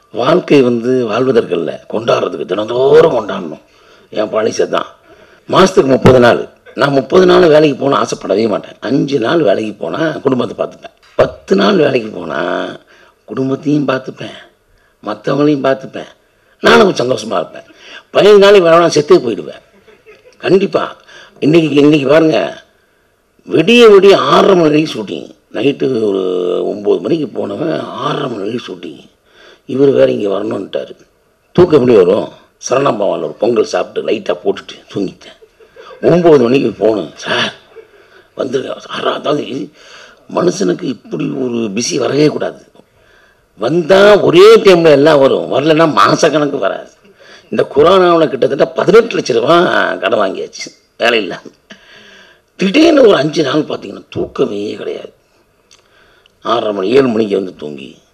வாழ்க்கை வந்து வாழ்வதற்கல்ல கொண்டாடுறதுக்கு தினந்தோறும் கொண்டாடணும் என் பாலிசி தான் மாதத்துக்கு முப்பது நாள் நான் முப்பது நாள் வேலைக்கு போனால் ஆசைப்படவே மாட்டேன் அஞ்சு நாள் வேலைக்கு போனால் குடும்பத்தை பார்த்துப்பேன் பத்து நாள் வேலைக்கு போனால் குடும்பத்தையும் பார்த்துப்பேன் மற்றவங்களையும் பார்த்துப்பேன் நானும் சந்தோஷமாக இருப்பேன் பதினஞ்சு நாளைக்கு வேணா செத்தே போயிடுவேன் கண்டிப்பாக இன்றைக்கி இன்றைக்கி பாருங்கள் விடிய விடிய ஆறரை மணி வரைக்கும் ஷூட்டிங் நைட்டு ஒரு ஒம்பது மணிக்கு போனவன் ஆறரை மணி வரைக்கும் ஷூட்டிங் இவர் வேறு இங்கே வரணுன்ட்டார் தூக்கம் எப்படி வரும் சரணாபாவால் ஒரு பொங்கல் சாப்பிட்டு லைட்டாக போட்டுட்டு தூங்கிட்டேன் ஒம்பது மணிக்கு போகணும் சார் வந்துருங்க சார் அதாவது மனுஷனுக்கு இப்படி ஒரு பிஸி வரவே கூடாது வந்தால் ஒரே டைமில் எல்லாம் வரும் வரலன்னா மாதக்கணக்கு வராது இந்த கொரோனாவில் கிட்டத்தட்ட பதினெட்டு லட்ச ரூபா கடன் வாங்கியாச்சு வேலை இல்லாமல் திடீர்னு ஒரு அஞ்சு நாள் பார்த்தீங்கன்னா தூக்கமே கிடையாது ஆறரை மணி ஏழு மணிக்கு வந்து தூங்கி